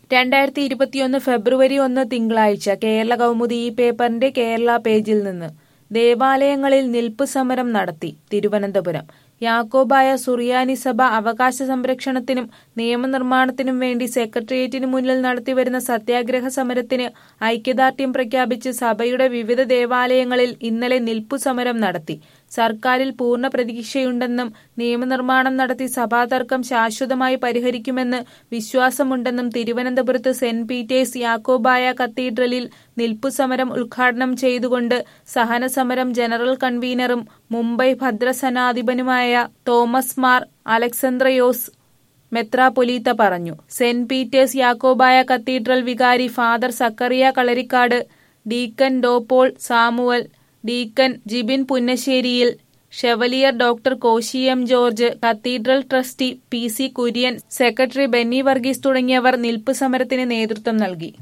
രണ്ടായിരത്തി ഇരുപത്തിയൊന്ന് ഫെബ്രുവരി ഒന്ന് തിങ്കളാഴ്ച കേരള കൗമുദി ഈ പേപ്പറിന്റെ കേരള പേജിൽ നിന്ന് ദേവാലയങ്ങളിൽ നിൽപ്പ് സമരം നടത്തി തിരുവനന്തപുരം യാക്കോബായ സുറിയാനി സഭ അവകാശ സംരക്ഷണത്തിനും നിയമനിർമ്മാണത്തിനും വേണ്ടി സെക്രട്ടേറിയറ്റിന് മുന്നിൽ നടത്തിവരുന്ന സത്യാഗ്രഹ സമരത്തിന് ഐക്യദാർഢ്യം പ്രഖ്യാപിച്ച് സഭയുടെ വിവിധ ദേവാലയങ്ങളിൽ ഇന്നലെ നിൽപ്പു സമരം നടത്തി സർക്കാരിൽ പൂർണ്ണ പ്രതീക്ഷയുണ്ടെന്നും നിയമനിർമ്മാണം നടത്തി സഭാതർക്കം ശാശ്വതമായി പരിഹരിക്കുമെന്ന് വിശ്വാസമുണ്ടെന്നും തിരുവനന്തപുരത്ത് സെന്റ് പീറ്റേഴ്സ് യാക്കോബായ കത്തീഡ്രലിൽ നിൽപ്പു സമരം ഉദ്ഘാടനം ചെയ്തുകൊണ്ട് സഹനസമരം ജനറൽ കൺവീനറും മുംബൈ ഭദ്രസനാധിപനുമായ തോമസ് മാർ അലക്സന്ദ്രയോസ് മെത്രാപൊലീത്ത പറഞ്ഞു സെന്റ് പീറ്റേഴ്സ് യാക്കോബായ കത്തീഡ്രൽ വികാരി ഫാദർ സക്കറിയ കളരിക്കാട് ഡീക്കൻ ഡോപോൾ സാമുവൽ ഡീക്കൻ ജിബിൻ പുന്നശ്ശേരിയിൽ chevalier doctor Koshy M George cathedral trustee P C Kurian secretary Benny Varghese തുടങ്ങിയവർ നിൽപ്പ് സമരത്തിന് നേതൃത്വം നൽകി